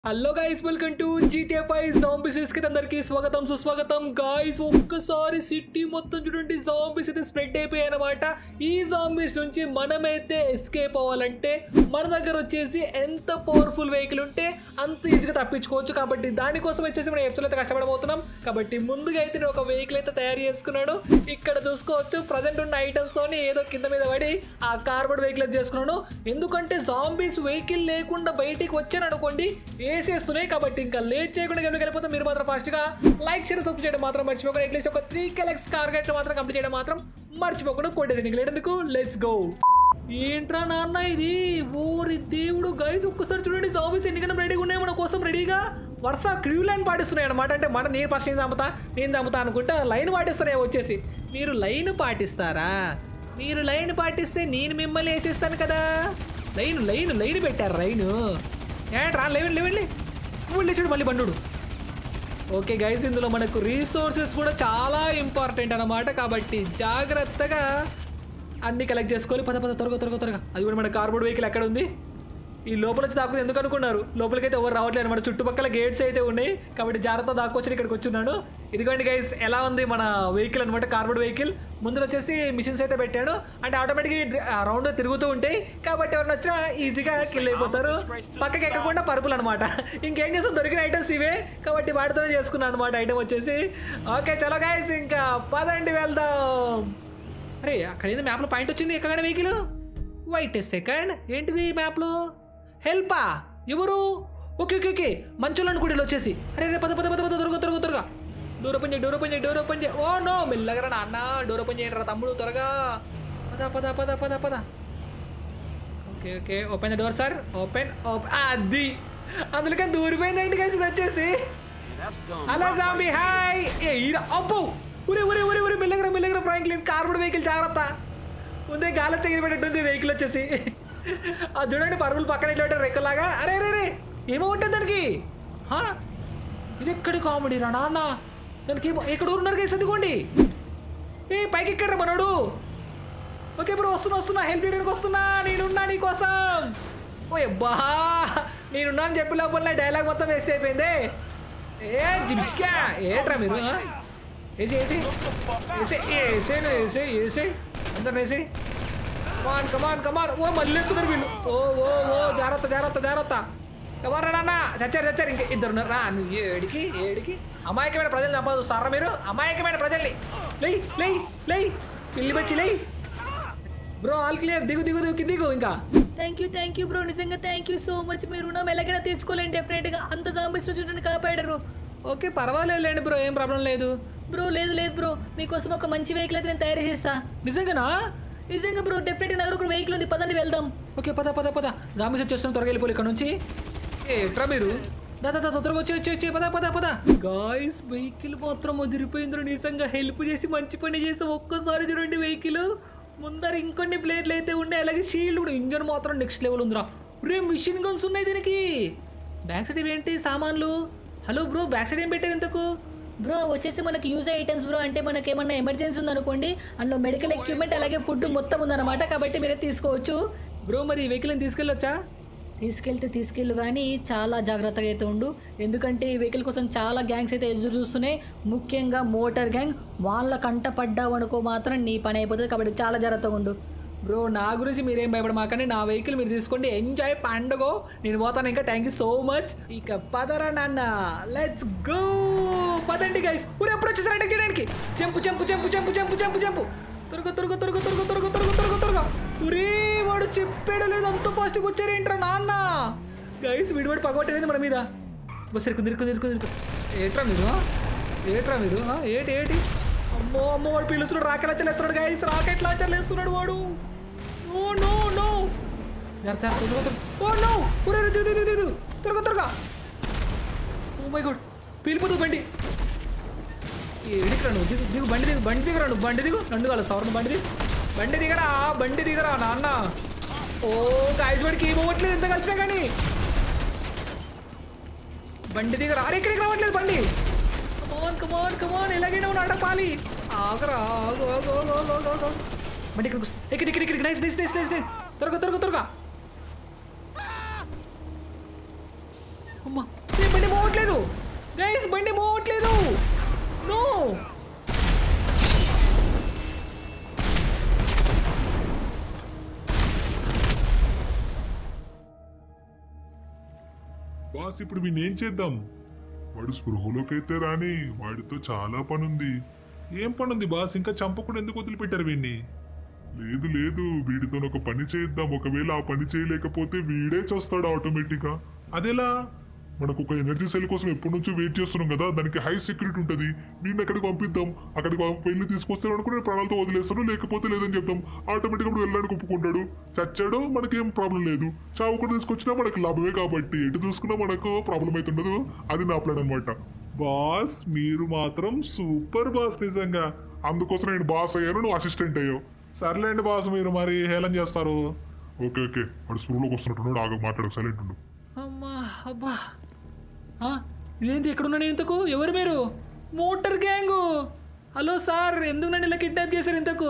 Hello guys welcome to GTA పై zombies కి అందరికి స్వాగతం సుస్వాగతం గాయ్స్ ఒక్కసారి సిటీ మొత్తం చూడండి జాంబీస్ అయితే స్ప్రెడ్ అయిపోయాయి అనమాట ఈ జాంబీస్ నుంచి మనమైతే ఎస్కేప్ అవ్వాలంటే మన దగ్గర వచ్చేసి ఎంత పవర్ఫుల్ వెహికల్ ఉంటే అంత ఈజీగా తప్పించుకోవచ్చు కాబట్టి దానికోసం వచ్చేసి మనం ఎపిసోడ్ అయితే కష్టపడబోతున్నాం కాబట్టి ముందుగా అయితే నేను ఒక వెహికల్ అయితే తయారు చేసుకున్నాను ఇక్కడ చూసుకోవచ్చు ప్రజెంట్ ఉన్న ఐటమ్స్ తోని ఏదో కింద మీద పడి ఆ కార్బన్ వెహికల్ అయితే చేసుకున్నాను ఎందుకంటే జాంబీస్ వెహికల్ లేకుండా బయటికి వచ్చాను అనుకోండి వేసేస్తున్నాయి కాబట్టి ఇంకా లేట్ చేయకుండా కనుక వెళ్ళిపోతే మీరు మాత్రం ఫాస్ట్గా లైక్ షేర్ సబ్స్క్రైబ్ చేయడం మాత్రం మర్చిపోకుండా అట్లీస్ట్ ఒక త్రీ కెలెక్స్ టార్గెట్ మాత్రం కంప్లీట్ చేయడం మాత్రం మర్చిపోకుండా కొట్టేసి నీకు లేటెందుకు లెట్స్ గో ఏంట్రా నాన్న ఇది ఓరి దేవుడు గైస్ ఒక్కసారి చూడండి జాబీస్ ఎన్నికన్నా రెడీగా ఉన్నాయి మన కోసం రెడీగా వరుస క్యూ లైన్ పాటిస్తున్నాయి అనమాట అంటే మన నేను ఫస్ట్ నేను చంపుతా నేను చంపుతా అనుకుంటా లైన్ పాటిస్తారే వచ్చేసి మీరు లైన్ పాటిస్తారా మీరు లైన్ పాటిస్తే నేను మిమ్మల్ని వేసేస్తాను కదా లైన్ లైన్ లైన్ పెట్టారు లైన్ ఏంట్రా లేవండి లేవండి వెళ్ళి చూడు మళ్ళీ బండు ఓకే గైస్ ఇందులో మనకు రీసోర్సెస్ కూడా చాలా ఇంపార్టెంట్ అన్నమాట కాబట్టి జాగ్రత్తగా అన్ని కలెక్ట్ చేసుకొని పద పద త్వరగా త్వరగా త్వరగా అది కూడా మన కార్బోర్డ్ వెహికల్ ఎక్కడ ఉంది ఈ లోపల వచ్చి దాక్కుంది ఎందుకు అనుకున్నారు లోపలికైతే ఎవరు రావట్లేదు మన చుట్టుపక్కల గేట్స్ అయితే ఉన్నాయి కాబట్టి జాగ్రత్త దాక్కొచ్చి ఇక్కడికి వచ్చున్నాను ఇదిగోండి గైస్ ఎలా ఉంది మన వెహికల్ అనమాట కార్బోర్డ్ వెహికల్ ముందు వచ్చేసి మిషన్స్ అయితే పెట్టాను అంటే ఆటోమేటిక్గా రౌండ్ తిరుగుతూ ఉంటాయి కాబట్టి ఎవరిని వచ్చినా ఈజీగా కిల్ అయిపోతారు పక్కకి ఎక్కకుండా పరుపులు అనమాట ఇంకేం చేస్తాం దొరికిన ఐటమ్స్ ఇవే కాబట్టి వాటితోనే చేసుకున్నాను అనమాట ఐటమ్ వచ్చేసి ఓకే చలో గైస్ ఇంకా పదండి వెళ్దాం అరే అక్కడ ఏదో మ్యాప్లో పాయింట్ వచ్చింది ఎక్కడ వెహికల్ వైట్ సెకండ్ ఏంటిది మ్యాప్లో హెల్పా ఎవరు ఓకే ఓకే ఓకే మంచులను కూడా వచ్చేసి అరే రే పద పద పద పద త్వరగా త్వరగా త్వరగా డోర్ ఓపెన్ చేయి డోర్ ఓపెన్ చేయి డోర్ ఓపెన్ చేయి ఓ నో మెల్లగరా నాన్న డోర్ ఓపెన్ చేయండి రా తమ్ముడు త్వరగా పద పద పద పద పద okay okay open the door sir open open అది అందులోకి దూరిపోయింది ఏంటి కలిసి వచ్చేసి హలో జాంబీ హాయ్ ఏ ఈరా అబ్బో ఉరే ఉరే ఉరే ఉరే మెల్లగరా మెల్లగరా ఫ్రాంక్లిన్ కార్బన్ వెహికల్ జాగ్రత్త ముందే గాలి తగిలిపెట్టుంది వెహికల్ వచ్చేసి అది చూడండి పరుగులు పక్కన ఇట్లా పెట్టారు రెక్కలాగా అరే అరే రే ఏమో ఉంటుంది దానికి హా? ఇది ఎక్కడి కామెడీ రా నాన్న దానికి ఏమో ఎక్కడ ఉన్నారు కేసు అందుకోండి ఏ పైకి ఎక్కడ మనోడు ఓకే ఇప్పుడు వస్తున్నా వస్తున్నా హెల్ప్ చేయడానికి వస్తున్నా నేనున్నా నీకోసం ఓ అబ్బా నేనున్నా అని చెప్పి లోపల డైలాగ్ మొత్తం వేస్ట్ అయిపోయింది ఏ జిమ్స్కా ఏట్రా మీరు ఆ? వేసి వేసి వేసి వేసే వేసే వేసే అందరు వేసి కమాన్ కమాన్ కమాన్ ఓ మళ్ళీ వేస్తున్నారు వీళ్ళు ఓ ఓ ఓ జాగ్రత్త జాగ్రత్త జాగ్రత్త కమాన్ రా నాన్న చచ్చారు చచ్చారు ఇంకా ఇద్దరు ఉన్నారు రా నువ్వు ఏడికి ఏడికి అమాయకమైన ప్రజల్ని చంపదు చూస్తారా మీరు అమాయకమైన ప్రజల్ని లేయ్ లేయ్ లేయ్ పిల్లి బచ్చి లేయ్ బ్రో ఆల్ క్లియర్ దిగు దిగు దిగు దిగు ఇంకా thank you thank you bro నిజంగా థ్యాంక్ యూ సో మచ్ మీరు రుణం ఎలాగైనా తీర్చుకోలేండి డెఫినెట్గా అంత జాంబీస్ చూడండి కాపాడరు ఓకే పర్వాలేదు లేండి బ్రో ఏం ప్రాబ్లం లేదు బ్రో లేదు లేదు బ్రో మీకోసం ఒక మంచి వెహికల్ అయితే నేను తయారు చేస్తా నిజంగానా నిజంగా బ్రో డెఫినెట్గా నా దగ్గర ఒక వెహికల్ ఉంది పదండి వెళ్దాం ఓకే పద పద పద జాంబీస్ వచ్చేస్తున్న త్వరగా వెళ్ళిపోయి ఇక్కడ నుంచి ఏ ఎట్రా మీరు దాదా దాదా త్వరగా వచ్చి వచ్చి వచ్చి పద పద పద గాయస్ వెహికల్ మాత్రం వదిలిపోయింది నిజంగా హెల్ప్ చేసి మంచి పని చేసి ఒక్కసారి చూడండి వెహికల్ ముందర ఇంకొన్ని ప్లేట్లు అయితే ఉండే అలాగే షీల్డ్ కూడా ఇంజన్ మాత్రం నెక్స్ట్ లెవెల్ ఉందిరా రే మిషన్ గన్స్ ఉన్నాయి దీనికి బ్యాక్ సైడ్ ఏంటి సామాన్లు హలో బ్రో బ్యాక్ సైడ్ ఏం పెట్టారు ఇంతకు బ్రో వచ్చేసి మనకి యూజ్ ఐటమ్స్ బ్రో అంటే మనకి ఏమన్నా ఎమర్జెన్సీ ఉందనుకోండి అందులో మెడికల్ ఎక్విప్మెంట్ అలాగే ఫుడ్ మొత్తం ఉందన్నమాట కాబట్టి మీరే తీసుకోవచ్చు బ్రో మరి ఈ వెహికల్ తీసుకెళ్ళొచ్చా తీసుకెళ్తే తీసుకెళ్ళు కానీ చాలా జాగ్రత్తగా అయితే ఉండు ఎందుకంటే ఈ వెహికల్ కోసం చాలా గ్యాంగ్స్ అయితే ఎదురు చూస్తున్నాయి ముఖ్యంగా మోటార్ గ్యాంగ్ వాళ్ళ కంట పడ్డావు అనుకో మాత్రం నీ పని అయిపోతుంది కాబట్టి చాలా జాగ్రత్తగా ఉండు బ్రో నా గురించి మీరేం భయపడమాకండి నా వెహికల్ మీరు తీసుకోండి ఎంజాయ్ పండుగ నేను పోతాను ఇంకా థ్యాంక్ యూ సో మచ్ ఇక పదరా నాన్న లెట్స్ గో పదండి గైస్ ఊరు ఎప్పుడు వచ్చేసారు అటాక్ చేయడానికి చెంపు చెంపు చెంపు చెంపు చెంపు చెంపు చెంపు త్వరగా త్వరగా త్వరగా త్వరగా త్వరగా త్వరగా త్వరగా త్వరగా ఉరే వాడు చెప్పాడు లేదు అంత ఫాస్ట్గా వచ్చారేంట్రా నాన్న గైస్ విడివాడు పగబట్టలేదు మన మీద బస్ ఇరుకుంది ఇరుకుంది ఇరుకుంది ఇరుకు ఏట్రా మీరు ఆ? ఏట్రా మీరు ఆ? ఏటి ఏటి అమ్మో అమ్మో వాడు పిలుస్తున్నాడు రాకెట్ లాంచర్లు వేస్తున్నాడు గైస్ రాకెట్ లాంచర్లు వేస్తున్నాడు వాడు ఓ నో నో జాగ్రత్త, జాగ్రత్త, త్వరగా, త్వరగా. ఓ నో ఒరే, ఒరే, దిగు, దిగు, దిగు, దిగు. త్వరగా త్వరగా ఓ మై గాడ్ పేలిపోతుంది బండి ఎడికి రాను దిగు దిగు బండి దిగు బండి దిగరా నువ్వు బండి దిగు నన్ను కాదు సవర్ణ బండి దిగు బండి దిగరా బండి దిగరా నాన్న ఓ గాయస్ వాడికి ఏం అవ్వట్లేదు ఎంత కలిసినా కానీ బండి దిగరా అరే ఇక్కడికి రావట్లేదు బండి కమాన్ కమాన్ కమాన్ ఎలాగైనా ఉన్నాడు అడపాలి ఆగరా ఆగు ఆగు ఆగు ఆగు ఆగు ఆగు బండి ఇక్కడికి వస్తుంది. ఇక్కడ ఇక్కడ ఇక్కడ nice nice nice nice nice త్వరగా త్వరగా త్వరగా అమ్మా ఏ బండి మోవట్లేదు గైస్ బండి మోవట్లేదు నో బాస్ ఇప్పుడు వీడిని ఏం చేద్దాం వాడు స్పృహలోకైతే రాని వాడితో చాలా పనుంది ఏం పనుంది బాస్ ఇంకా చంపకుండా ఎందుకు వదిలిపెట్టారు వీడిని లేదు లేదు వీడితో ఒక పని చేద్దాం ఒకవేళ ఆ పని చేయలేకపోతే వీడే చేస్తాడు ఆటోమేటిక్గా అదెలా మనకు ఒక ఎనర్జీ సెల్ కోసం ఎప్పటి నుంచో వెయిట్ చేస్తున్నాం కదా దానికి హై సెక్యూరిటీ ఉంటుంది వీడిని అక్కడికి పంపిద్దాం అక్కడికి పంపి- వెళ్ళి తీసుకొస్తే అనుకుని ప్రాణాలతో వదిలేస్తాడు లేకపోతే లేదని చెప్తాం ఆటోమేటిక్గా ఇప్పుడు వెళ్ళడానికి ఒప్పుకుంటాడు చచ్చాడు మనకేం ప్రాబ్లం లేదు చావు కూడా తీసుకొచ్చినా మనకు లాభమే కాబట్టి ఎటు చూసుకున్నా మనకు ప్రాబ్లం అవుతుండదు అది నా ప్లాన్ అనమాట బాస్ మీరు మాత్రం సూపర్ బాస్ నిజంగా అందుకోసం నేను బాస్ అయ్యాను నువ్వు అసిస్టెంట్ అయ్యావు సర్లేండి బాస్ మీరు మరి హేళన చేస్తారు ఓకే ఓకే వాడు స్పృహలోకి వస్తున్నట్టున్నాడు ఆగ మాట్లాడు సైలెంట్ ఉండు అమ్మా అబ్బా ఆ, ఇదేంటి ఎక్కడున్నా నేను ఇంతకు ఎవరు మీరు మోటార్ గ్యాంగు హలో సార్ ఎందుకు నన్ను ఇలా కిడ్నాప్ చేశారు ఇంతకు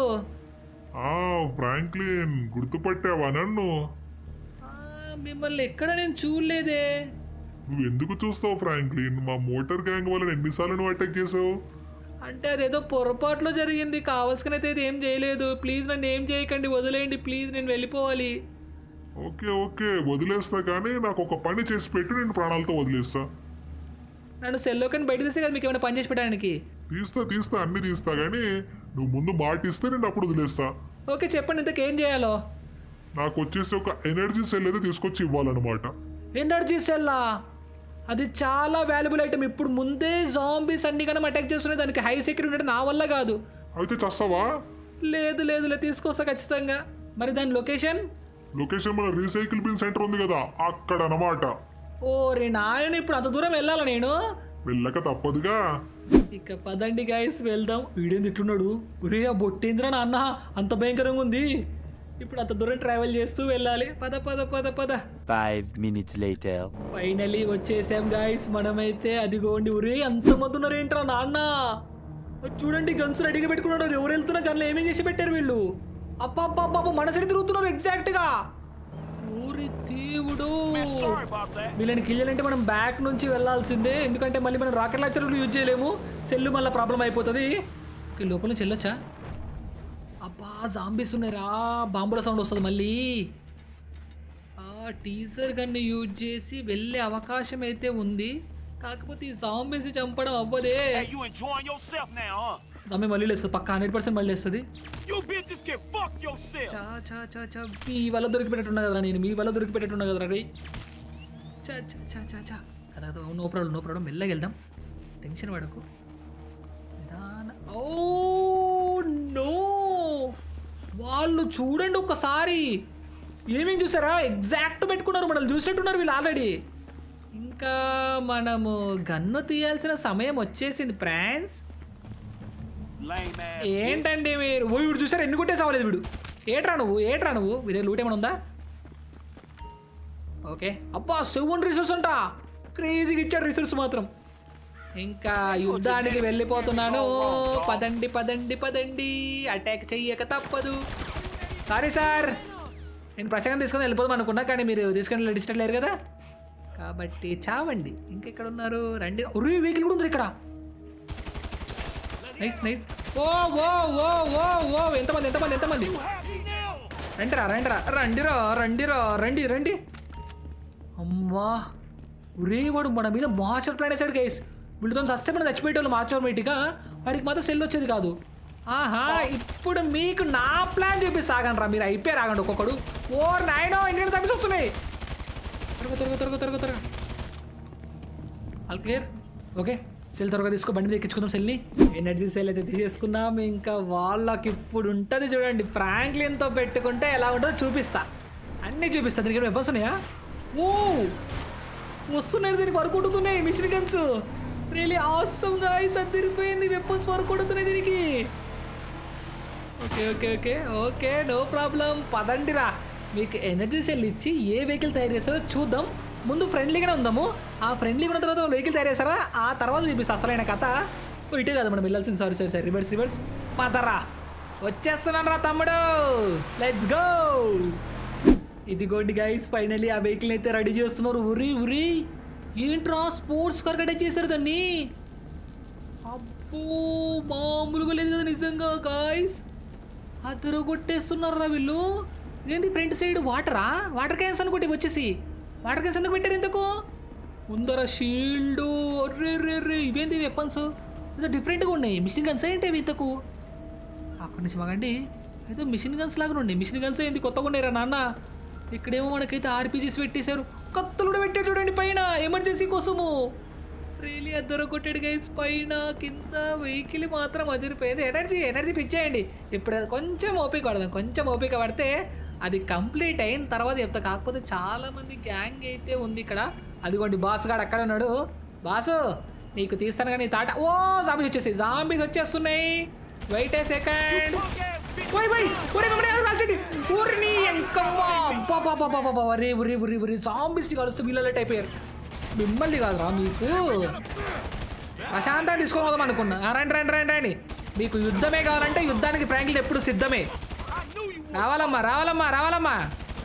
ఆ ఫ్రాంక్లిన్ గుర్తుపట్టావా నన్ను ఆ, మిమ్మల్ని ఎక్కడ నేను చూడలేదే నువ్వు ఎందుకు చూస్తావు ఫ్రాంక్లిన్ మా మోటార్ గ్యాంగ్ వల్ల ఎన్నిసార్లు నువ్వు అటాక్ చేసావు అంటే అదేదో పొరపాట్లో జరిగింది కావాల్సిన అయితే ఏం చేయలేదు ప్లీజ్ నన్ను ఏం చేయకండి వదిలేయండి ప్లీజ్ నేను వెళ్ళిపోవాలి ఓకే ఓకే వదిలేస్తా కానీ నాకు ఒక పని చేసి పెట్టి నేను ప్రాణాలతో వదిలేస్తా నన్ను సెల్లోకని బయట తీస్తే కదా మీకు ఏమైనా పని చేసి పెట్టడానికి తీస్తా తీస్తా అన్ని తీస్తా కానీ నువ్వు ముందు మాట ఇస్తే నేను అప్పుడు వదిలేస్తా ఓకే చెప్పండి ఇంతకు ఏం చేయాలో నాకు వచ్చేసి ఒక ఎనర్జీ సెల్ అయితే తీసుకొచ్చి ఇవ్వాలన్నమాట ఎనర్జీ సెల్లా అది చాలా వాల్యుబుల్ ఐటమ్ ఇప్పుడు ముందే జాంబీస్ అన్ని కన్నా అటాక్ చేస్తున్నాయి దానికి హై సెక్యూరిటీ ఉండడం నా వల్ల కాదు అయితే చస్తావా లేదు లేదు లేదు తీసుకొస్తా ఖచ్చితంగా మరి దాని లొకేషన్ లొకేషన్ మన రీసైకిల్ బిన్ సెంటర్ ఉంది కదా అక్కడ అన్నమాట ఓరే నాయన ఇప్పుడు అంత దూరం వెళ్ళాలా నేను వెళ్ళక తప్పదుగా ఇక పదండి గైస్ వెళ్దాం వీడేంది ఇట్లున్నాడు ఒరే ఆ బొట్టేంద్రా నాన్న అంత భయంకరంగా ఉంది ఇప్పుడు అంత దూరం ట్రావెల్ చేస్తూ వెళ్ళాలి పద పద పద పద Five minutes later. ఫైనలీ వచ్చేసాం గాయస్ మనమైతే అదిగోండి ఒరే అంతమంది ఉన్నారు ఏంట్రా నాన్న అది చూడండి గన్స్ రెడీగా పెట్టుకున్నాడు ఎవరు వెళ్తున్నా గన్లు ఏమేం చేసి పెట్టారు వీళ్ళు అబ్బా అబ్బా అబ్బా అబ్బా, మన సైడ్ తిరుగుతున్నారు ఎగ్జాక్ట్ గా ఊరి దేవుడు వీళ్ళని కిల్లాలంటే మనం బ్యాక్ నుంచి వెళ్ళాల్సిందే ఎందుకంటే మళ్ళీ మనం రాకెట్ లాంచర్ యూజ్ చేయలేము సెల్ మళ్ళీ ప్రాబ్లం అయిపోతుంది ఓకే లోపల నుంచి వెళ్ళొచ్చా అబ్బా జాంబీస్ ఉన్నాయిరా బాంబుల సౌండ్ వస్తుంది మళ్ళీ ఆ టీజర్ గన్ను యూజ్ చేసి వెళ్ళే అవకాశం అయితే ఉంది కాకపోతే ఈ జాంబీస్ చంపడం అవ్వదే Hey, you enjoying yourself now, huh? దమ్మి మళ్ళీ లేస్తుంది పక్క హండ్రెడ్ పర్సెంట్ మళ్ళీ వేస్తుంది You bitches can fuck yourself. చా చా చా చా మీ వల్ల దొరికిపెట్టున్నా కదరా నేను మీ వల్ల దొరికిపెట్టున్నా కదరా రే చా చా చా చా చా అదే నో ప్రాబ్లం నో ప్రాబ్లం మెల్లగా వెళ్దాం టెన్షన్ పడకు నిదాన- ఓ నో వాళ్ళు చూడండి ఒక్కసారి ఏమేం చూసారా ఎగ్జాక్ట్ పెట్టుకున్నారు మనల్ని చూసినట్టున్నారు వీళ్ళు ఆల్రెడీ ఇంకా మనము గన్ను తీయాల్సిన సమయం వచ్చేసింది ఫ్రాన్స్ Lame ass. ఏంటండి మీరు ఓ వీడు చూసారు ఎన్ని కొట్టే చావలేదు వీడు ఏట్రా నువ్వు ఏట్రా నువ్వు వీరే లూట్ ఏమైనా ఉందా ఓకే అబ్బా సెవెన్ రిసోర్స్ అంట క్రేజీగా ఇచ్చాడు రిసోర్స్ మాత్రం ఇంకా యుద్ధానికి వెళ్ళిపోతున్నాను పదండి పదండి పదండి అటాక్ చెయ్యక తప్పదు సారీ సార్ నేను ప్రశాంతం తీసుకొని వెళ్ళిపోదాం అనుకున్నా కానీ మీరు తీసుకొని డిస్టర్బ్ లేరు కదా కాబట్టి చావండి ఇంకెక్కడ ఉన్నారు రండి ఒరే వెహికల్ కూడా ఉంది ఇక్కడ నైస్ నైస్ ఓ ఓ ఓ ఓ ఓ ఎంతమంది ఎంతమంది ఎంతమంది Happy now. రండిరా రండిరా రండిరా రండిరా రండి రండి అమ్మా ఒరే వాడు మన మీద మాచర్ ప్లాన్ వేసాడు గైస్ వీళ్ళతో సస్తే మనం చచ్చిపోయేటోళ్ళు మాచోమేటిక్గా వాడికి మాత్రం సెల్ వచ్చేది కాదు ఆహా ఇప్పుడు మీకు నా ప్లాన్ చూపిస్తా ఆగండి రా మీరు అయిపోయి రాగండి ఒక్కొక్కడు ఓ నాయనో ఇంటి తప్పించి వస్తున్నాయి త్వరగా త్వరగా త్వరగా త్వరగా త్వరగా ఆల్ క్లియర్ ఓకే సెల్ త్వరగా తీసుకో బండి మీద ఎక్కించుకుందాం సెల్ని ఎనర్జీ సెల్ అయితే తీసేసుకున్నాం ఇంకా వాళ్ళకి ఇప్పుడు ఉంటుంది చూడండి ఫ్రాంక్లిన్తో పెట్టుకుంటే ఎలా ఉంటుందో చూపిస్తా అన్నీ చూపిస్తా దీనికి వెపన్స్ ఉన్నాయా ఓ వస్తున్నాయి దీనికి వర్క్ కొడుతున్నాయి machine guns really awesome guys అది తిరిగిపోయింది వెపన్స్ వర్క్ కొడుతున్నాయి దీనికి okay okay okay okay no problem పదండిరా మీకు ఎనర్జీ సెల్ ఇచ్చి ఏ వెహికల్ తయారు చేస్తారో చూద్దాం ముందు ఫ్రెండ్లీగానే ఉందాము ఆ ఫ్రెండ్లీగా ఉన్న తర్వాత వెహికల్ తయారు చేస్తారా ఆ తర్వాత చూపిస్తా అసలైన కథ ఓ, ఇటే కదా మనం వెళ్ళాల్సింది sorry sorry sorry reverse reverse పదరా వచ్చేస్తున్నాను రా తమ్ముడు లెట్స్ గో ఇదిగోండి గైస్ ఫైనలీ ఆ వెహికల్ అయితే రెడీ చేస్తున్నారు ఉరి ఉరి ఏంట్రా స్పోర్ట్స్ కార్ కట్టే చేశారు దాన్ని అబ్బో మామూలుగా లేదు కదా నిజంగా గాయస్ అద్దరు కొట్టేస్తున్నారా వీళ్ళు ఇదేంటి ఫ్రంట్ సైడ్ వాటరా వాటర్ క్యాన్స్ అనుకోండి ఇవి వచ్చేసి వాటర్ క్యాన్స్ ఎందుకు పెట్టారు ఎందుకు ముందర షీల్డ్ అర్రే రే రే ఇవేంటి వెపన్స్ ఏదో డిఫరెంట్గా ఉన్నాయి మిషన్ గన్స్ ఏంటి ఇవి ఇంతకు అక్కడి నుంచి మగండి ఏదో మిషన్ గన్స్ లాగా ఉన్నాయి మిషన్ గన్స్ ఏంది కొత్తగా ఉన్నాయిరా నాన్న ఇక్కడేమో మనకైతే ఆర్పీజీస్ పెట్టేశారు కత్తులు కూడా పెట్టాడు చూడండి పైన ఎమర్జెన్సీ కోసము రియలీ అద్దరు కొట్టాడు గైస్ పైన కింద వెహికల్ మాత్రం అదిరిపోయింది ఎనర్జీ ఎనర్జీ పిచ్చేయండి ఇప్పుడు కొంచెం ఓపిక పడదాం కొంచెం ఓపిక పడితే అది కంప్లీట్ అయిన తర్వాత చెప్తా కాకపోతే చాలా మంది గ్యాంగ్ అయితే ఉంది ఇక్కడ అదిగోండి బాస్ గాడు అక్కడ ఉన్నాడు బాసు నీకు తీస్తాను కానీ తాట ఓ జాంబీస్ వచ్చేసి జాంబీస్ వచ్చేస్తున్నాయి వెయిట్ ఏ సెకండ్ ఓయ్ ఓయ్ ఒరే మమ్మీ అది రాల్చింది ఊరిని ఎంకమ్మా బాబా ఒరే ఒరే ఒరే ఒరే జాంబీస్ని కలుస్తూ వీళ్ళ టైప్ అయ్యారు మిమ్మల్ని కాదురా మీకు ప్రశాంతంగా తీసుకోదాం అనుకున్నా ఆ, రండి రండి రండి రండి మీకు యుద్ధమే కావాలంటే యుద్ధానికి ఫ్రాంక్లిన్ ఎప్పుడు సిద్ధమే రావాలమ్మా రావాలమ్మా రావాలమ్మా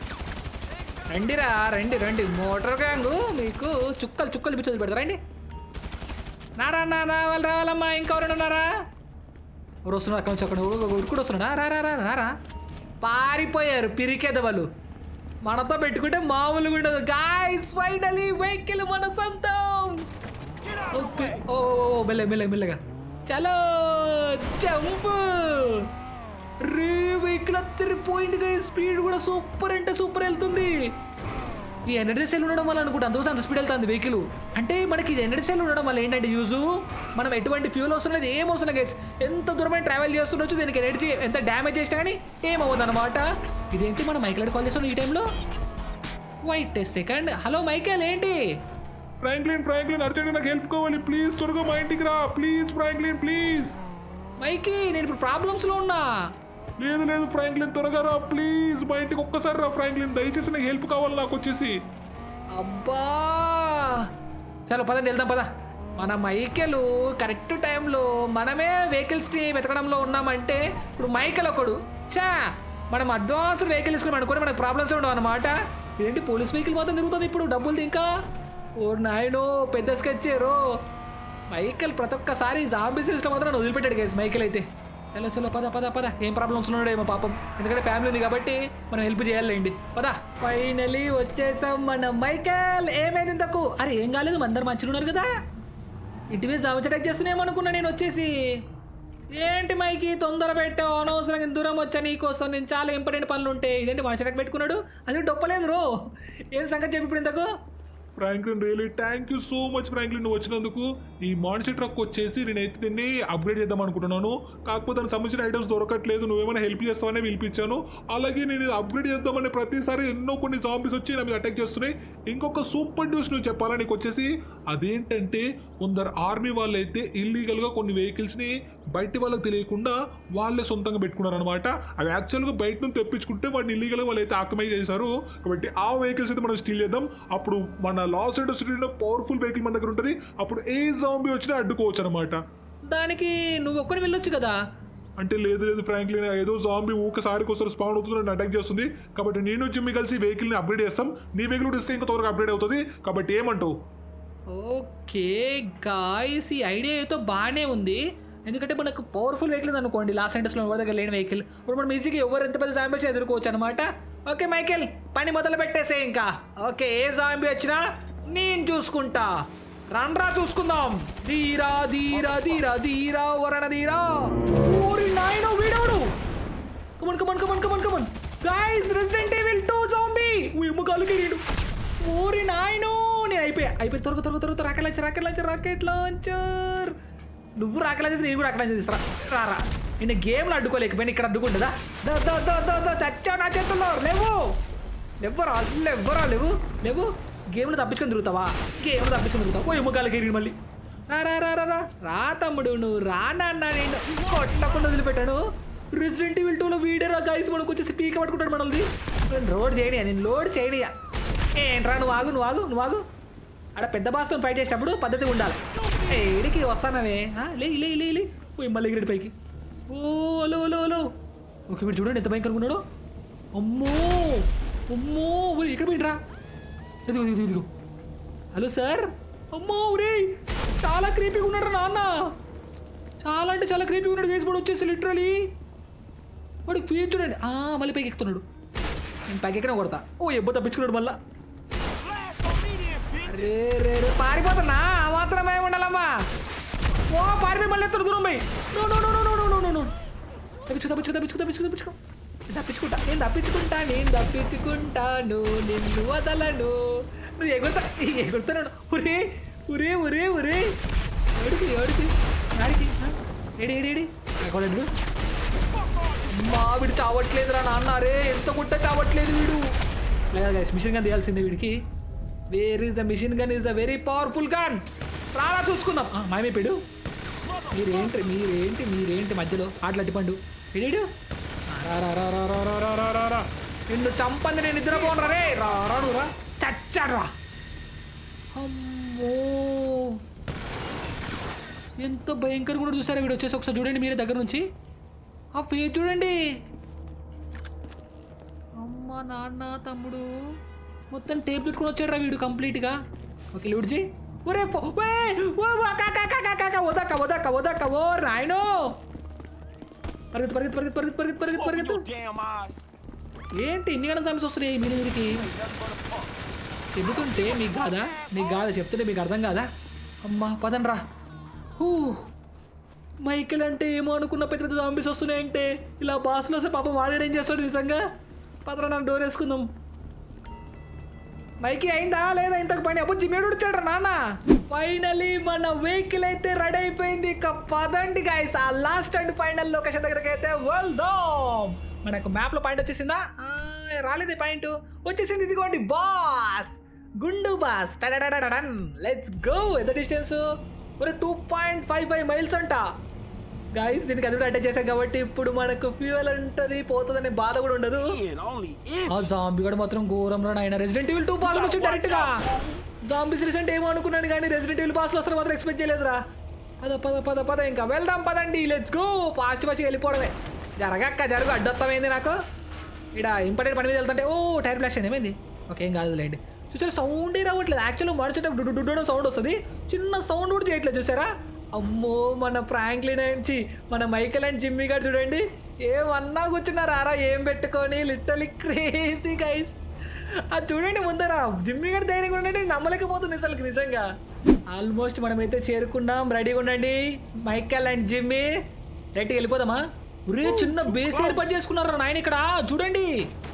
రండిరా రండి రండి మోటార్ గ్యాంగు మీకు చుక్కలు చుక్కలు పిచ్చోది పెడతారా రండి నారా నా రావాలి రావాలమ్మా ఇంకెవరైనా ఉన్నారా ఎవరు వస్తున్నారు అక్కడ నుంచి అక్కడ ఉరుకుడు వస్తున్నాడా రా రా రా రారా పారిపోయారు పిరికేద వాళ్ళు మనతో పెట్టుకుంటే మామూలుగా ఉండదు గాయస్ ఫైనలీ వెహికల్ మన సొంతం ఓ, పి- ఓ ఓ, ఓ, మెల్లగా మెల్లగా మెల్లగా చలో జంప్ రే వెహికల్ అత్తరిపోయింది గా స్పీడ్ కూడా సూపర్ అంటే సూపర్ వెళ్తుంది ఈ ఎనర్జీ సెల్ ఉండడం వల్ల అనుకుంటా అందుకోసం అంత స్పీడ్ వెళ్తుంది వెహికల్ అంటే మనకి ఇది ఎనర్జీ సెల్ ఉండడం వల్ల ఏంటంటే యూజు మనం ఎటువంటి ఫ్యూల్ అవసరం లేదు ఏం అవసరం లేదు ఎంత దూరమైన ట్రావెల్ చేస్తుండొచ్చు దీనికి ఎనర్జీ ఎంత డ్యామేజ్ చేసినా కానీ ఏమవుతుంది అనమాట ఇదేంటి మనం మైకెల్ కాల్ చేస్తున్నాం ఈ టైంలో వైట్ సెకండ్ హలో మైకేల్ ఏంటి ఫ్రాంక్లిన్ ఫ్రాంక్లిన్ అర్జెంట్ నాకు హెల్ప్ కావాలి ప్లీజ్ త్వరగా మా ఇంటికి రా ప్లీజ్ ఫ్రాంక్లిన్ ప్లీజ్ మైకి నేను ఇప్పుడు ప్రాబ్లమ్స్లో ఉన్నా లేదు లేదు ఫ్రాంక్లిన్ త్వరగా రా ప్లీజ్ మా ఇంటికి ఒక్కసారి రా ఫ్రాంక్లిన్ దయచేసి నాకు హెల్ప్ కావాలి నాకు వచ్చేసి అబ్బా చలో పదండి వెళ్దాం పద మన మైకెలు కరెక్ట్ టైంలో మనమే వెహికల్స్ని వెతకడంలో ఉన్నామంటే ఇప్పుడు మైకెల్ ఒకడు చా మనం అడ్వాన్స్డ్ వెహికల్ తీసుకుని అనుకుని మనకు ప్రాబ్లమ్స్ ఉండవు అనమాట ఇదేంటి పోలీస్ వెహికల్ మొత్తం తిరుగుతుంది ఇప్పుడు డబ్బులు ఇంకా ఓ నాయనో పెద్ద స్కెచ్చారు మైకెల్ ప్రతి ఒక్కసారి జాంబీ సిరీస్లో మాత్రం నన్ను వదిలిపెట్టాడు గేస్ మైకెల్ అయితే చలో చలో పద పద పద ఏం ప్రాబ్లమ్స్ ఉన్నాడేమో పాపం ఎందుకంటే ఫ్యామిలీ ఉంది కాబట్టి మనం హెల్ప్ చేయాలండి పద ఫైనలీ వచ్చేసాం మన మైకెల్ ఏమైంది ఇంతకు అరే ఏం కాలేదు అందరు మంచిగా ఉన్నారు కదా ఇంటి మీద జామ అటాక్ చేస్తున్నాయేమో అనుకున్నా నేను వచ్చేసి ఏంటి మైకి తొందర పెట్టావు అనవసరంగా ఇంత దూరం వచ్చా నీకోసం నేను చాలా ఇంపార్టెంట్ పనులు ఉంటాయి ఇదేంటి మనిషి అటాక్ పెట్టుకున్నాడు అది డొప్పలేదు రో ఏం సంగతి చెప్పి ఇప్పుడు ఇంతకు Franklin really thank you so much Franklin నువ్వు వచ్చినందుకు ఈ మాన్సీ ట్రక్ వచ్చేసి నేనైతే దీన్ని అప్గ్రేడ్ చేద్దాం అనుకుంటున్నాను కాకపోతే దానికి సంబంధించిన ఐటమ్స్ దొరకట్లేదు నువ్వేమైనా హెల్ప్ చేస్తావని పిలిపించాను అలాగే నేను ఇది అప్గ్రేడ్ చేద్దామని ప్రతిసారి ఎన్నో కొన్ని జాంబీస్ వచ్చి నా మీద అటాక్ చేస్తున్నాయి ఇంకొక సూపర్ న్యూస్ నువ్వు చెప్పాలా నీకు వచ్చేసి అదేంటంటే కొందరు ఆర్మీ వాళ్ళు అయితే ఇల్లీగల్గా కొన్ని వెహికల్స్ని బయట వాళ్ళకి తెలియకుండా వాళ్ళే సొంతంగా పెట్టుకున్నారు అనమాట అవి యాక్చువల్గా బయట నుంచి తెప్పించుకుంటే వాటిని ఇల్లీగల్గా వాళ్ళు అయితే ఆక్రమై చేశారు కాబట్టి ఆ వెహికల్స్ అయితే మనం స్టీల్ చేద్దాం అప్పుడు మన లాస్ ఏంజల్స్ సిటీలో పవర్ఫుల్ వెహికల్ మన దగ్గర ఉంటుంది అప్పుడు ఏ జాంబీ వచ్చినా అడ్డుకోవచ్చు అనమాట దానికి నువ్వు ఒక్కడి వెళ్ళొచ్చు కదా అంటే లేదు లేదు ఫ్రాంక్లిన్ ఏదో జాంబీ ఊకసారికి వస్తారు స్పాన్ అవుతుంది నన్ను అటాక్ చేస్తుంది కాబట్టి నేను జిమ్మి కలిసి వెహికల్ని అప్గ్రేడ్ చేస్తాం నీ వెహికల్ కూడా ఇస్తే ఇంకా త్వరగా అప్గ్రేడ్ అవుతుంది కాబట్టి ఏమంటావు ఓకే గాయస్ ఈ ఐడియా అయితే బాగానే ఉంది ఎందుకంటే మనకు పవర్ఫుల్ వెహికల్ ఉంది అనుకోండి లాస్ట్ సెంటర్స్లో ఎవరి దగ్గర లేని వెహికల్ ఇప్పుడు మనం ఈజీగా ఎవరు ఎంత పెద్ద జాంబీ వచ్చినా ఎదుర్కోవచ్చు అనమాట ఓకే మైకేల్ పని మొదలు పెట్టేసే ఇంకా ఓకే ఏ జాంబీ వచ్చినా నేను చూసుకుంటా రండ్రా చూసుకుందాం ధీరా ధీరా ధీరా ధీరా వరణ ధీరా ఊరి నాయనో వీడోడు come on come on come on come on come on guys resident evil 2 zombie ఉయ్యమ్మ కాలుకి రీడు ఓరి నాయనో నేను అయిపోయా అయిపోయి త్వరగా త్వరగా త్వరగా rocket launcher rocket launcher rocket launcher నువ్వు రాకెట్ లాంచర్ నేను కూడా రాకెట్ లాంచర్ తీసుకురా రారా నేను గేమ్లో అడ్డుకోలేకపోయినా ఇక్కడ అడ్డుకుంటుందా దా దా దా దా దా చచ్చావు నా చేతుల్లో లేవు లేవ్వరా లేవ్వరా లేవు లేవు గేమ్లో తప్పించుకొని తిరుగుతావా గేమ్లో తప్పించుకొని తిరుగుతావా ఓ ఎమ్మకాలకి ఎరిగి మళ్ళీ రా రా రా రా రా రా తమ్ముడు నువ్వు రా నాన్న నేను కొట్టకుండా వదిలిపెట్టాను రెసిడెంట్ ఈవిల్ టూలో వీడేరా గైస్ మనకు వచ్చేసి పీక పట్టుకుంటాడు మనల్ది నేను లోడ్ చేయనియా నేను లోడ్ చేయనియా ఏంట్రా నువ్వు ఆగు నువ్వు ఆగు నువ్వు ఆగు ఆడ పెద్ద బాస్తో ఫైట్ చేసినప్పుడు పద్ధతి ఉండాలి ఏడికి వస్తానవే ఆ, లే లే లే లే పోయి మళ్ళీ ఎగిరెడ్డి పైకి ఓ హలో హలో హలో ఓకే మీరు చూడండి ఎంత భయంకరంగా ఉన్నాడు అమ్మో అమ్మో ఊరి ఇక్కడ పోయిండ్రా ఇదిగో ఇదిగో ఇదిగో హలో సార్ అమ్మో రే చాలా క్రీపీగా ఉన్నాడు నాన్న చాలా అంటే చాలా క్రీపీగా ఉన్నాడు గైస్ వాడు వచ్చేసి లిటరలీ వాడు ఫీజు చూడండి ఆ, మళ్ళీ పైకి ఎక్కుతున్నాడు నేను పైకి ఎక్కిన కొడతా ఓ ఎబ్బో తప్పించుకున్నాడు మళ్ళా Blast on me then, bitch. రే రే రే పారిపోతున్నా ఆ మాత్రమే ఉండాలమ్మా ఓ పారిపోయి మళ్ళీ ఎత్తుడు దూరం పోయి no no no no no no no no తప్పించు తప్పించు తప్పించు తప్పించు తప్పించు నేను తప్పించుకుంటా నేను తప్పించుకుంటా నేను తప్పించుకుంటాను నిన్ను వదలను నువ్వు ఎగురుతా ఎగురుతున్నాడు ఉరే ఉరే ఉరే ఉరే ఎవడికి ఎవడికి ఆడికి ఆ? ఏడి ఏడి ఏడి ఎక్కడండు మా వీడు చావట్లేదురా నాన్న రే ఎంత గుట్ట చావట్లేదు వీడు లేదా గైస్ మిషన్ గన్ తీయాల్సిందే వీడికి where is the machine gun is the very powerful gun రారా చూసుకుందాం ఆ, మాయమైపోయాడు మీరేంటి మీరేంటి మీరేంటి మధ్యలో ఆటలు అట్టిపండు ఏడేడు రా రా రా రా రా రా రా రా రా రా నిన్ను చంపంది నేను నిద్రపోను రే రా రా నువ్వు రా చచ్చాడు రా అమ్మో ఎంత భయంకరంగా కూడా చూసారా వీడు వచ్చేసి ఒకసారి చూడండి మీరే దగ్గర నుంచి ఆ ఫేస్ చూడండి అమ్మ నాన్న తమ్ముడు మొత్తం టేప్ చుట్టుకొని వచ్చాడు వీడు కంప్లీట్గా ఓకే లిడ్జి ఒరే పో- వే! ఓ, ఓ, అక్క, అక్క, అక్క, అక్క, అక్క, వదక్క వదక్క వదక్క ఓ రాయను పరిగెత్తు పరిగెత్తు పరిగెత్తు పరిగెత్తు పరిగెత్తు పరిగెత్తు Open పరిగెత్తు your damn eyes. ఏంటి ఇన్ని గణం సమస్య వస్తున్నాయి మీరు మీరికి చెబుతుంటే మీకు కాదా మీకు కాదా చెప్తుంటే మీకు అర్థం కాదా అమ్మా పదండ్రా హూ మైకిల్ అంటే ఏమో అనుకున్న పెద్ద పెద్ద జాంబీస్ వస్తున్నాయంటే ఇలా బాస్లో వస్తే పాపం వాడాడు ఏం చేస్తాడు నిజంగా పదరా నన్ను డోర్ వేసుకుందాం మైకి అయిందా లేదా ఇంతకు పని అబ్బో జిమ్మేడు వచ్చాడు నాన్న ఫైనలీ మన వెహికల్ అయితే రెడీ అయిపోయింది ఇక పదండి గాయస్ ఆ లాస్ట్ అండ్ ఫైనల్ లొకేషన్ దగ్గరికి అయితే వెళ్దాం మనకు మ్యాప్ లో పాయింట్ వచ్చేసిందా ఆ, రాలేదు పాయింట్ వచ్చేసింది ఇదిగోండి బాస్ గుండు బాస్ లెట్స్ గో ఎంత డిస్టెన్స్ ఒక two point five five miles అంట గాయస్ దీనికి అది కూడా అటాచ్ చేశాం కాబట్టి ఇప్పుడు మనకు ఫ్యూయల్ ఉంటుంది పోతుందనే బాధ కూడా ఉండదు In only inch. ఆ జాంబీ కూడా మాత్రం ఘోరంలో ఆయన రెసిడెంట్ ఈవిల్ టూ పాస్ వచ్చి డైరెక్ట్ గా జాంబీస్ రీసెంట్ ఏమో అనుకున్నాను కానీ రెసిడెంట్ ఈవిల్ పాస్ వస్తారు మాత్రం ఎక్స్పెక్ట్ చేయలేదురా పద పద పద పద ఇంకా వెళ్దాం పదండి లెట్స్ గో ఫాస్ట్ ఫాస్ట్ వెళ్ళిపోవడమే జరగక్క జరుగు అడ్డొత్తమైంది నాకు ఇక్కడ ఇంపార్టెంట్ పని మీద వెళ్తుంటే ఓ టైర్ బ్లాస్ట్ అయింది ఏమైంది ఓకే ఏం కాదు లేండి చూసారా సౌండే రావట్లేదు యాక్చువల్గా మడిచేటప్పుడు డు డు సౌండ్ వస్తుంది చిన్న సౌండ్ కూడా చేయట్లేదు చూసారా అమ్మో మన ఫ్రాంక్లిన్ నుంచి మన మైకెల్ అండ్ జిమ్మీ గారు చూడండి ఏమన్నా కూర్చున్నారు ఆరా ఏం పెట్టుకొని లిటరలీ క్రేజీ గైస్ అది చూడండి ముందర జిమ్మీ గారు ధైర్యంగా ఉండండి నమ్మలేకపోతుంది అసలు నిజంగా ఆల్మోస్ట్ మనమైతే చేరుకున్నాం రెడీగా ఉండండి మైకెల్ అండ్ జిమ్మీ రైట్ వెళ్ళిపోదామా ఒరే చిన్న బేస్ ఏర్పాటు చేసుకున్నారు నాయన ఇక్కడ చూడండి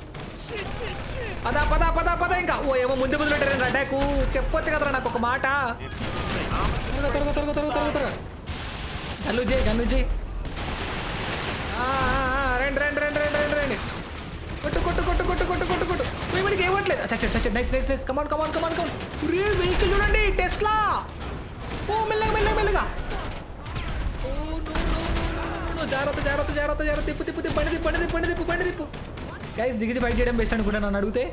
పద పద పద పద ఇంకా ఓ ఏమో ముందు ముందు పెట్టారు అటాకు చెప్పొచ్చు కదరా నాకు ఒక మాట త్వరగా త్వరగా త్వరగా త్వరగా త్వరగా త్వరగా గల్లు చేయి గల్లు చేయి ఆ, ఆ, ఆ, రండి రండి రండి రండి రండి రండి కొట్టు కొట్టు కొట్టు కొట్టు కొట్టు కొట్టు కొట్టు వీడికి ఏమట్లేదు చచ్చ చచ్చ nice nice nice come on come on come on come on రే వెహికల్ చూడండి టెస్లా ఓ మెల్లగా మెల్లగా మెల్లగా ఓ no no no no no జాగ్రత్త జాగ్రత్త జాగ్రత్త జాగ్రత్త తిప్పు తిప్పు తిప్పు బండి తిప్పు బండి తిప్పు బండి తిప్పు బండి తిప్పు గైస్ దిగిచి ఫైట్ చేయడం బెస్ట్ అనుకుంటా నన్ను అడిగితే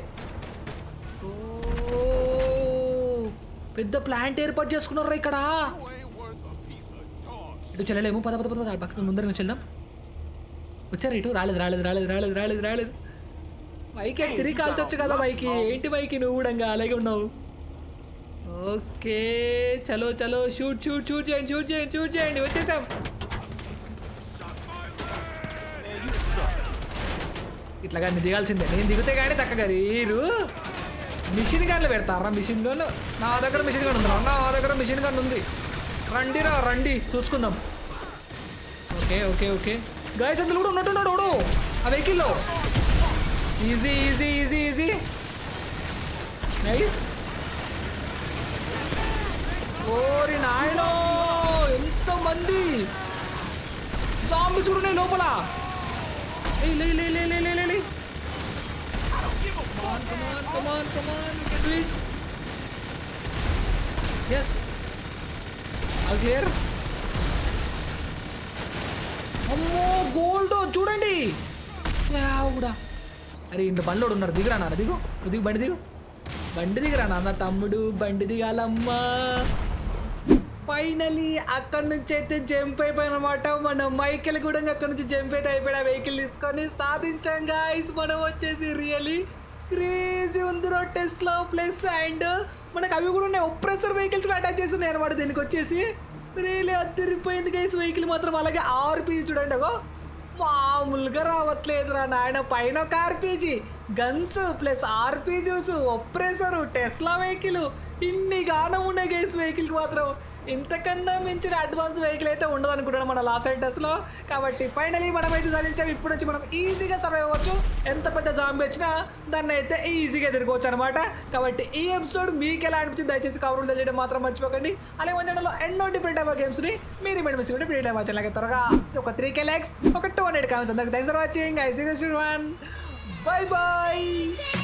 ఓ పెద్ద ప్లాంట్ ఏర్పాటు చేసుకున్నారా ఇక్కడ ఇటు చెల్లలేము పద పద పద పద పక్కన ముందర నుంచి వెళ్దాం వచ్చారు ఇటు రాలేదు రాలేదు రాలేదు రాలేదు రాలేదు రాలేదు మైకి తిరిగి కాల్చొచ్చు కదా మైకి ఏంటి మైకి నువ్వు కూడా ఇంకా అలాగే ఉన్నావు ఓకే చలో చలో షూట్ షూట్ షూట్ చేయండి షూట్ చేయండి షూట్ చేయండి వచ్చేసాం Man, you suck. ఇట్లా కానీ దిగాల్సిందే నేను దిగితే కానీ చక్కగా రీరు మిషన్ గన్లు పెడతారా మిషన్ గన్ నా దగ్గర మిషన్ గన్ ఉంది నా దగ్గర మిషన్ గన్ ఉంది రండిరా రండి చూసుకుందాం ఓకే ఓకే ఓకే గాయస్ అందులో కూడా ఉన్నట్టున్నాడు వాడు ఆ వెహికల్లో easy easy easy easy nice ఓరి నాయనో ఎంతమంది జాంబి చూడండి లోపల ఏయ్, లే లే లే లే లే లే లే Come on, come on, come on, come on, you can do it. Yes. All clear? అమ్మో గోల్డ్ చూడండి దేవుడా అరే ఇంత బండ్లోడు ఉన్నారు దిగురా నాన్న దిగు నువ్వు దిగు బండి దిగు బండి దిగురా నాన్న తమ్ముడు బండి దిగాలమ్మా ఫైనలీ అక్కడ నుంచి అయితే జంప్ అయిపోయినమాట మన మైకిల్ కూడా అక్కడ నుంచి జంప్ అయితే అయిపోయాడు ఆ వెహికల్ తీసుకొని సాధించాం గాయస్ మనం వచ్చేసి రియలీ క్రేజీ ఉందిరో టెస్లా ప్లస్ అండ్ మనకు అవి కూడా ఉన్నాయి ఒప్రెసర్ వెహికల్స్ కూడా అటాచ్ చేసి ఉన్నాయి అనమాట దీనికి వచ్చేసి రేలే అద్దరిపోయింది గైస్ వెహికల్ మాత్రం అలాగే ఆర్పీజీ చూడండి అగో మామూలుగా రావట్లేదురా నాయన పైన ఒక ఆర్పీజీ గన్స్ ప్లస్ ఆర్పీజీస్ ఒప్రెసరు టెస్లా వెహికల్ ఇన్ని గానం ఉన్నాయి గైస్ వెహికల్ మాత్రం ఇంతకన్నా మించిన అడ్వాన్స్ వెహికల్ అయితే ఉండదు అనుకుంటాను మన లాస్ లో కాబట్టి ఫైనలీ మనం అయితే సాధించాం ఇప్పుడు నుంచి మనం ఈజీగా సర్వైవ్ అవ్వచ్చు ఎంత పెద్ద జాంబీ వచ్చినా దాన్ని అయితే ఈజీగా ఎదుర్కోవచ్చు అనమాట కాబట్టి ఈ ఎపిసోడ్ మీకు ఎలా అనిపించింది దయచేసి కవర్లు తెలియడం మాత్రం మర్చిపోకండి అలాగే వందడంలో ఎన్నో డిఫరెంట్ టైప్ ఆఫ్ గేమ్స్ని మీరు మీరు మిస్ ఉంటే ప్రీ టైం వచ్చి అలాగే త్వరగా ఒక త్రీ కే లైక్స్ ఒక టూ హండ్రెడ్ కామెంట్స్ అందరికి thanks for watching I see one bye bye